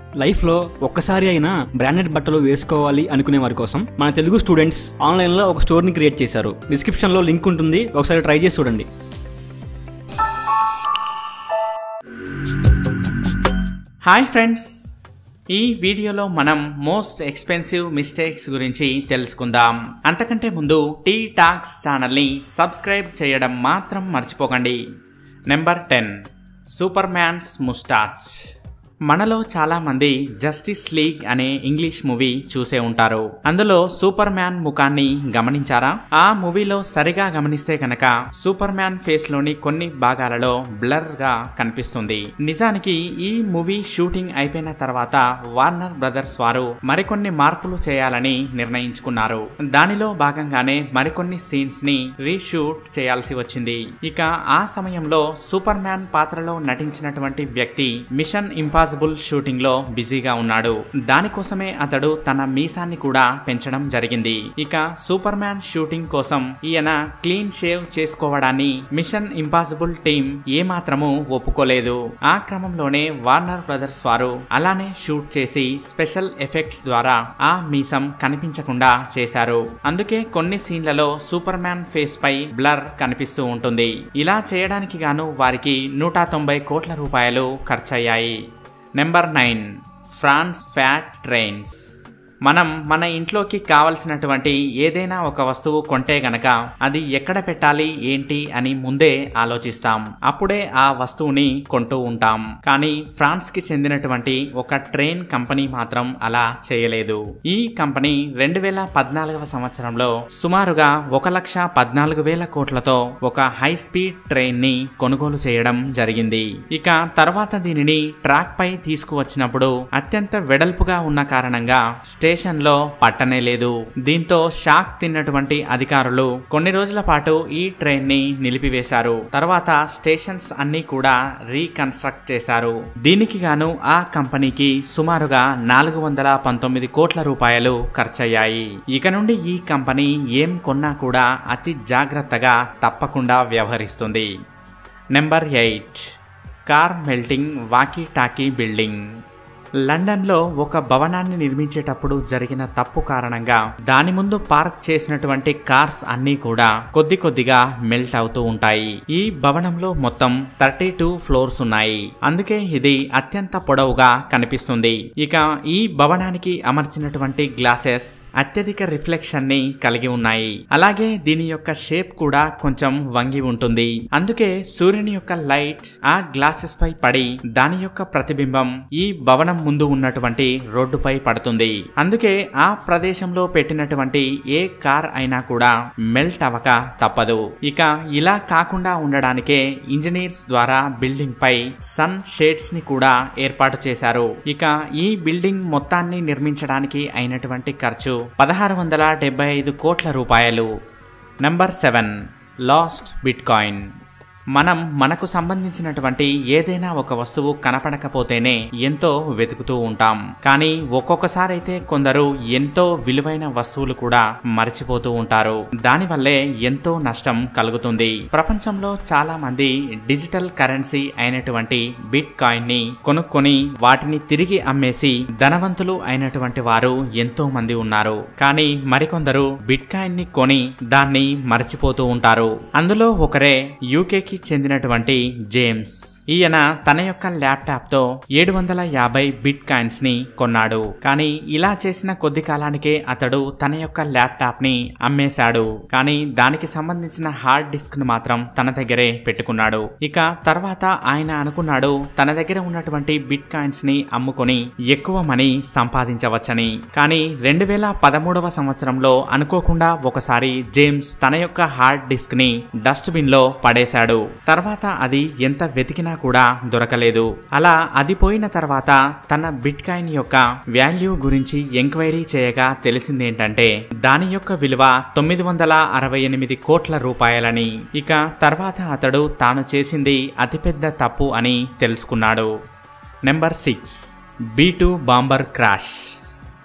లైఫ్లో ఒక్కసారి అయినా బ్రాండెడ్ బట్టలు వేసుకోవాలి అనుకునే వారి కోసం మన తెలుగు స్టూడెంట్స్ ఆన్లైన్లో ఒక స్టోర్ని క్రియేట్ చేశారు డిస్క్రిప్షన్లో లింక్ ఉంటుంది ఒకసారి ట్రై చేసి చూడండి హాయ్ ఫ్రెండ్స్ ఈ వీడియోలో మనం మోస్ట్ ఎక్స్పెన్సివ్ మిస్టేక్స్ గురించి తెలుసుకుందాం అంతకంటే ముందు టీ టాక్స్ ఛానల్ని సబ్స్క్రైబ్ చేయడం మాత్రం మర్చిపోకండి number ten Superman's moustache మనలో చాలా మంది జస్టిస్ లీగ్ అనే ఇంగ్లీష్ మూవీ చూసే ఉంటారు అందులో సూపర్ మ్యాన్ ముఖాన్ని గమనించారా ఆ మూవీలో సరిగా గమనిస్తే కనుక సూపర్ మ్యాన్ ఫేస్ లోని కొన్ని భాగాలలో బ్లర్ గా కనిపిస్తుంది నిజానికి ఈ మూవీ షూటింగ్ అయిపోయిన తర్వాత వార్నర్ బ్రదర్స్ వారు మరికొన్ని మార్పులు చేయాలని నిర్ణయించుకున్నారు దానిలో భాగంగానే మరికొన్ని సీన్స్ ని రీషూట్ చేయాల్సి వచ్చింది ఇక ఆ సమయంలో సూపర్ మ్యాన్ పాత్రలో నటించినటువంటి వ్యక్తి మిషన్ ఇంపాసిబుల్ షూటింగ్ లో బిజీగా ఉన్నాడు దానికోసమే అతడు తన మీసాన్ని కూడా పెంచడం జరిగింది ఇక సూపర్ మ్యాన్ షూటింగ్ కోసం ఈయన క్లీన్ షేవ్ చేసుకోవడాన్ని మిషన్ ఇంపాసిబుల్ టీం ఏమాత్రము ఒప్పుకోలేదు ఆ క్రమంలోనే వార్నర్ బ్రదర్స్ వారు అలానే షూట్ చేసి స్పెషల్ ఎఫెక్ట్స్ ద్వారా ఆ మీసం కనిపించకుండా చేశారు అందుకే కొన్ని సీన్లలో సూపర్ మ్యాన్ ఫేస్ పై బ్లర్ కనిపిస్తూ ఉంటుంది ఇలా చేయడానికి గాను వారికి నూట తొంభై కోట్ల రూపాయలు ఖర్చయ్యాయి number nine France fat trains మనం మన ఇంట్లోకి కావలసినటువంటి ఏదైనా ఒక వస్తువు కొంటే గనక అది ఎక్కడ పెట్టాలి ఏంటి అని ముందే ఆలోచిస్తాం అప్పుడే ఆ వస్తువుని కొంటూ ఉంటాం కానీ ఫ్రాన్స్ కి చెందినటువంటి ఒక ట్రైన్ కంపెనీ మాత్రం అలా చేయలేదు ఈ కంపెనీ రెండు వేల పద్నాలుగవ సంవత్సరంలో సుమారుగా ఒక లక్ష పద్నాలుగు వేల కోట్లతో ఒక హై స్పీడ్ ట్రైన్ ని కొనుగోలు చేయడం జరిగింది ఇక తర్వాత దీనిని ట్రాక్ పై తీసుకువచ్చినప్పుడు అత్యంత వెడల్పుగా ఉన్న కారణంగా స్టేషన్ లో పట్టనే లేదు దీంతో షాక్ తిన్నటువంటి అధికారులు కొన్ని రోజుల పాటు ఈ ట్రైన్ ని నిలిపివేశారు తర్వాత స్టేషన్స్ అన్ని కూడా రీకన్స్ట్రక్ట్ చేశారు దీనికి గాను ఆ కంపెనీకి సుమారుగా నాలుగు వందల పంతొమ్మిది కోట్ల రూపాయలు ఖర్చయ్యాయి ఇక నుండి ఈ కంపెనీ ఏం కొన్నా కూడా అతి జాగ్రత్తగా తప్పకుండా వ్యవహరిస్తుంది number eight car melting walkie talkie building లండన్లో ఒక భవనాన్ని నిర్మించేటప్పుడు జరిగిన తప్పు కారణంగా దాని ముందు పార్క్ చేసినటువంటి కార్స్ అన్నీ కూడా కొద్ది కొద్దిగా మెల్ట్ అవుతూ ఉంటాయి ఈ భవనంలో మొత్తం థర్టీ టూ ఫ్లోర్స్ ఉన్నాయి అందుకే ఇది అత్యంత పొడవుగా కనిపిస్తుంది ఇక ఈ భవనానికి అమర్చినటువంటి గ్లాసెస్ అత్యధిక రిఫ్లెక్షన్ ని కలిగి ఉన్నాయి అలాగే దీని యొక్క షేప్ కూడా కొంచెం వంగి ఉంటుంది అందుకే సూర్యుని యొక్క లైట్ ఆ గ్లాసెస్ పై పడి దాని యొక్క ప్రతిబింబం ఈ భవనం ముందు ఉన్నటువంటి రోడ్డుపై పడుతుంది అందుకే ఆ ప్రదేశంలో పెట్టినటువంటి ఏ కార్ అయినా కూడా మెల్ట్ అవ్వక తప్పదు ఇక ఇలా కాకుండా ఉండడానికే ఇంజనీర్స్ ద్వారా బిల్డింగ్ పై సన్ షేడ్స్ ని కూడా ఏర్పాటు చేశారు ఇక ఈ బిల్డింగ్ మొత్తాన్ని నిర్మించడానికి అయినటువంటి ఖర్చు పదహారు వందల డెబ్బై ఐదు కోట్ల రూపాయలు number seven lost Bitcoin మనం మనకు సంబంధించినటువంటి ఏదైనా ఒక వస్తువు కనపడకపోతేనే ఎంతో వెతుకుతూ ఉంటాం కానీ ఒక్కొక్కసారి అయితే కొందరు ఎంతో విలువైన వస్తువులు కూడా మర్చిపోతూ ఉంటారు దానివల్లే ఎంతో నష్టం కలుగుతుంది ప్రపంచంలో చాలా మంది డిజిటల్ కరెన్సీ అయినటువంటి బిట్ కాయిన్ ని కొనుక్కొని వాటిని తిరిగి అమ్మేసి ధనవంతులు అయినటువంటి వారు ఎంతో మంది ఉన్నారు కానీ మరికొందరు బిట్ కాయిన్ ని కొని దాన్ని మర్చిపోతూ ఉంటారు అందులో ఒకరే యూకేకి చెందినటువంటి జేమ్స్ ఈయన తన యొక్క ల్యాప్టాప్ తో ఏడు వందల యాభై బిట్ కాయిన్స్ ని కొన్నాడు కానీ ఇలా చేసిన కొద్ది కాలానికే అతడు తన యొక్క ల్యాప్టాప్ ని అమ్మేశాడు కానీ దానికి సంబంధించిన హార్డ్ డిస్క్ ను మాత్రం తన దగ్గరే పెట్టుకున్నాడు ఇక తర్వాత ఆయన అనుకున్నాడు తన దగ్గర ఉన్నటువంటి బిట్ కాయిన్స్ ని అమ్ముకొని ఎక్కువ మనీ సంపాదించవచ్చని కానీ రెండు వేల పదమూడవ సంవత్సరంలో అనుకోకుండా ఒకసారి జేమ్స్ తన యొక్క హార్డ్ డిస్క్ ని డస్ట్బిన్ లో పడేశాడు తర్వాత అది ఎంత వెతికినా కూడా దొరకలేదు అలా అది పోయిన తర్వాత తన బిట్ కాయిన్ యొక్క వాల్యూ గురించి ఎంక్వైరీ చేయగా తెలిసిందేంటంటే దాని యొక్క విలువ తొమ్మిది వందల అరవై ఎనిమిది కోట్ల రూపాయలని ఇక తర్వాత అతడు తాను చేసింది అతిపెద్ద తప్పు అని తెలుసుకున్నాడు number six B two bomber crash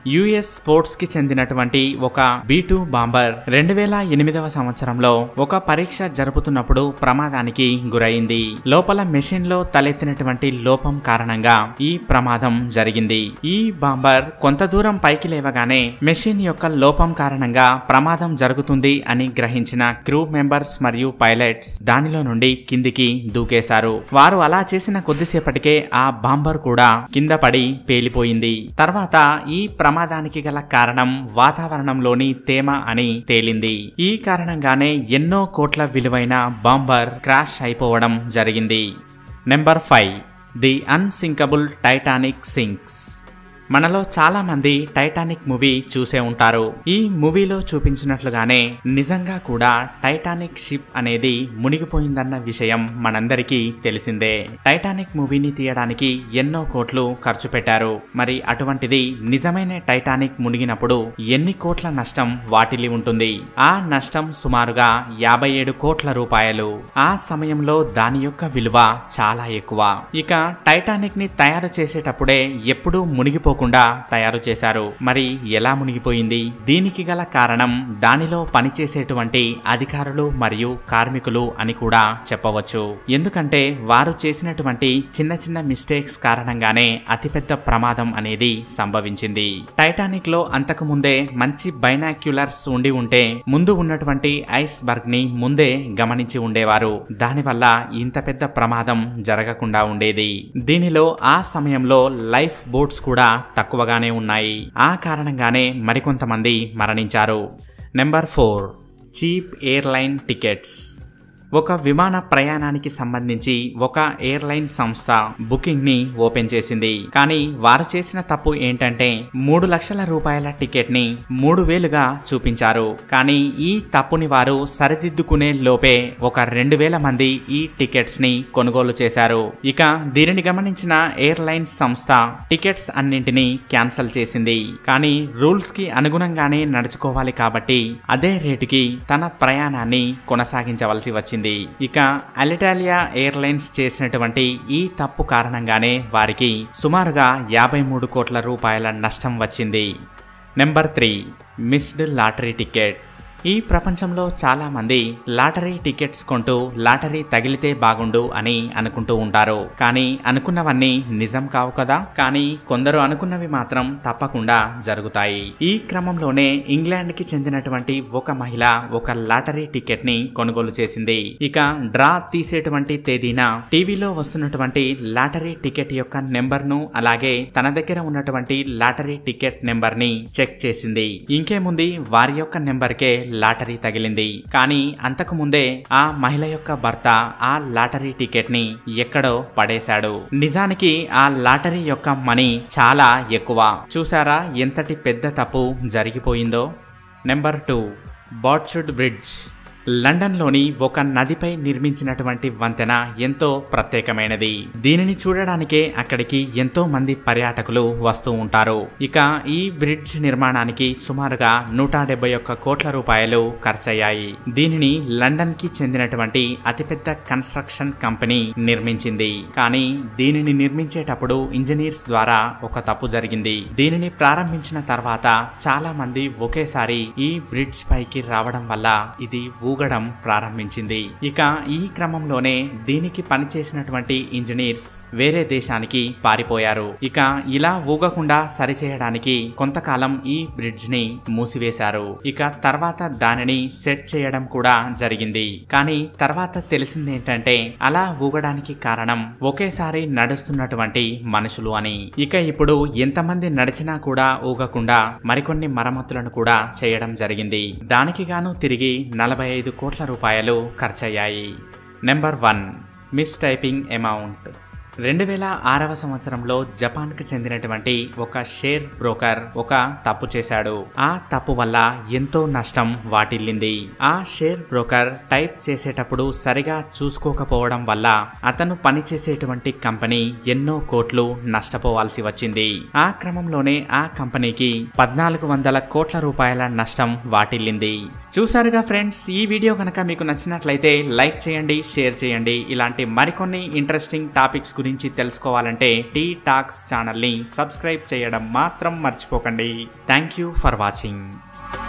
US sports కి చెందినటువంటి ఒక బీ టూ బాంబర్ రెండు వేల ఎనిమిదవ సంవత్సరంలో ఒక పరీక్ష జరుపుతున్నప్పుడు ప్రమాదానికి గురైంది లోపల మెషిన్ లో తలెత్తినటువంటి లోపం కారణంగా ఈ ప్రమాదం జరిగింది ఈ బాంబర్ కొంత దూరం పైకి లేవగానే మెషిన్ యొక్క లోపం కారణంగా ప్రమాదం జరుగుతుంది అని గ్రహించిన క్రూ మెంబర్స్ మరియు పైలట్స్ దానిలో నుండి కిందికి దూకేశారు వారు అలా చేసిన కొద్దిసేపటికే ఆ బాంబర్ కూడా కింద పడి పేలిపోయింది తర్వాత ఈ ప్రమాదానికి గల కారణం వాతావరణంలోని తేమ అని తేలింది ఈ కారణంగానే ఎన్నో కోట్ల విలువైన బాంబర్ క్రాష్ అయిపోవడం జరిగింది number five the unsinkable Titanic sinks మనలో చాలా మంది టైటానిక్ మూవీ చూసే ఉంటారు ఈ మూవీలో చూపించినట్లుగానే నిజంగా కూడా టైటానిక్ షిప్ అనేది మునిగిపోయిందన్న విషయం మనందరికీ తెలిసిందే టైటానిక్ మూవీని తీయడానికి ఎన్నో కోట్లు ఖర్చు పెట్టారు మరి అటువంటిది నిజమైన టైటానిక్ మునిగినప్పుడు ఎన్ని కోట్ల నష్టం వాటిల్లి ఉంటుంది ఆ నష్టం సుమారుగా యాభై ఏడు కోట్ల రూపాయలు ఆ సమయంలో దాని యొక్క విలువ చాలా ఎక్కువ ఇక టైటానిక్ ని తయారు చేసేటప్పుడే ఎప్పుడూ మునిగిపో మునిగిపోకుండా తయారు చేశారు మరి ఎలా మునిగిపోయింది దీనికి గల కారణం దానిలో పనిచేసేటువంటి అధికారులు మరియు కార్మికులు అని కూడా చెప్పవచ్చు ఎందుకంటే వారు చేసినటువంటి చిన్న చిన్న మిస్టేక్స్ కారణంగానే అతిపెద్ద ప్రమాదం అనేది సంభవించింది టైటానిక్ లో అంతకు ముందే మంచి బైనాక్యులర్స్ ఉండి ఉంటే ముందు ఉన్నటువంటి ఐస్ బర్గ్ ని ముందే గమనించి ఉండేవారు దానివల్ల ఇంత పెద్ద ప్రమాదం జరగకుండా ఉండేది దీనిలో ఆ సమయంలో లైఫ్ బోట్స్ కూడా తక్కువగానే ఉన్నాయి ఆ కారణంగానే మరికొంతమంది మరణించారు number four cheap airline tickets ఒక విమాన ప్రయాణానికి సంబంధించి ఒక ఎయిర్లైన్ సంస్థ బుకింగ్ ని ఓపెన్ చేసింది కానీ వారు చేసిన తప్పు ఏంటంటే మూడు లక్షల రూపాయల టికెట్ ని మూడు వేలుగా చూపించారు కానీ ఈ తప్పుని వారు సరిదిద్దుకునే లోపే ఒక రెండు వేల మంది ఈ టికెట్స్ ని కొనుగోలు చేశారు ఇక దీనిని గమనించిన ఎయిర్లైన్ సంస్థ టికెట్స్ అన్నింటినీ క్యాన్సిల్ చేసింది కానీ రూల్స్ కి అనుగుణంగానే నడుచుకోవాలి కాబట్టి అదే రేటుకి తన ప్రయాణాన్ని కొనసాగించవలసి వచ్చింది ఇక అలిటాలియా ఎయిర్లైన్స్ చేసినటువంటి ఈ తప్పు కారణంగానే వారికి సుమారుగా యాభై మూడు కోట్ల రూపాయల నష్టం వచ్చింది number three missed lottery ticket ఈ ప్రపంచంలో చాలా మంది లాటరీ టికెట్స్ కొంటూ లాటరీ తగిలితే బాగుండు అని అనుకుంటూ ఉంటారు కానీ అనుకున్నవన్నీ నిజం కావు కదా కానీ కొందరు అనుకున్నవి మాత్రం తప్పకుండా జరుగుతాయి ఈ క్రమంలోనే ఇంగ్లాండ్ కి చెందినటువంటి ఒక మహిళ ఒక లాటరీ టికెట్ ని కొనుగోలు చేసింది ఇక డ్రా తీసేటువంటి తేదీన టీవీలో వస్తున్నటువంటి లాటరీ టికెట్ యొక్క నెంబర్ ను అలాగే తన దగ్గర ఉన్నటువంటి లాటరీ టికెట్ నెంబర్ ని చెక్ చేసింది ఇంకేముంది వారి యొక్క నెంబర్కే లాటరీ తగిలింది కానీ అంతకు ముందే ఆ మహిళ యొక్క భర్త ఆ లాటరీ టికెట్ ని ఎక్కడో పడేశాడు నిజానికి ఆ లాటరీ యొక్క మనీ చాలా ఎక్కువ చూసారా ఎంతటి పెద్ద తప్పు జరిగిపోయిందో నెంబర్ టూ బాట్షుడ్ బ్రిడ్జ్ లండన్లోని ఒక నదిపై నిర్మించినటువంటి వంతెన ఎంతో ప్రత్యేకమైనది దీనిని చూడడానికే అక్కడికి ఎంతో మంది పర్యాటకులు వస్తూ ఉంటారు ఇక ఈ బ్రిడ్జ్ నిర్మాణానికి సుమారుగా నూట డెబ్బై ఒక్క కోట్ల రూపాయలు ఖర్చయ్యాయి దీనిని లండన్ కి చెందినటువంటి అతిపెద్ద కన్స్ట్రక్షన్ కంపెనీ నిర్మించింది కానీ దీనిని నిర్మించేటప్పుడు ఇంజనీర్స్ ద్వారా ఒక తప్పు జరిగింది దీనిని ప్రారంభించిన తర్వాత చాలా మంది ఒకేసారి ఈ బ్రిడ్జ్ పైకి రావడం వల్ల ఇది ఊగడం ప్రారంభించింది ఇక ఈ క్రమంలోనే దీనికి పనిచేసినటువంటి ఇంజనీర్స్ వేరే దేశానికి పారిపోయారు ఇక ఇలా ఊగకుండా సరిచేయడానికి కొంతకాలం ఈ బ్రిడ్జ్ ని మూసివేశారు ఇక తర్వాత దానిని సెట్ చేయడం కూడా జరిగింది కానీ తర్వాత తెలిసిందేంటంటే అలా ఊగడానికి కారణం ఒకేసారి నడుస్తున్నటువంటి మనుషులు అని ఇక ఇప్పుడు ఎంతమంది నడిచినా కూడా ఊగకుండా మరికొన్ని మరమ్మతులను కూడా చేయడం జరిగింది దానికి గాను తిరిగి నలభై ఐదు కోట్ల రూపాయలు ఖర్చయ్యాయి number one mistyping amount రెండు వేల ఆరవ సంవత్సరంలో జపాన్కు చెందినటువంటి ఒక షేర్ బ్రోకర్ ఒక తప్పు చేశాడు ఆ తప్పు వల్ల ఎంతో నష్టం వాటిల్లింది ఆ షేర్ బ్రోకర్ టైప్ చేసేటప్పుడు సరిగా చూసుకోకపోవడం వల్ల అతను పనిచేసేటువంటి కంపెనీ ఎన్నో కోట్లు నష్టపోవాల్సి వచ్చింది ఆ క్రమంలోనే ఆ కంపెనీకి పద్నాలుగు వందల కోట్ల రూపాయల నష్టం వాటిల్లింది చూసారుగా ఫ్రెండ్స్ ఈ వీడియో కనుక మీకు నచ్చినట్లయితే లైక్ చేయండి షేర్ చేయండి ఇలాంటి మరికొన్ని ఇంట్రెస్టింగ్ టాపిక్స్ గురించి తెలుసుకోవాలంటే టీ టాక్స్ ఛానల్ని సబ్స్క్రైబ్ చేయడం మాత్రం మర్చిపోకండి థ్యాంక్ యూ ఫర్ వాచింగ్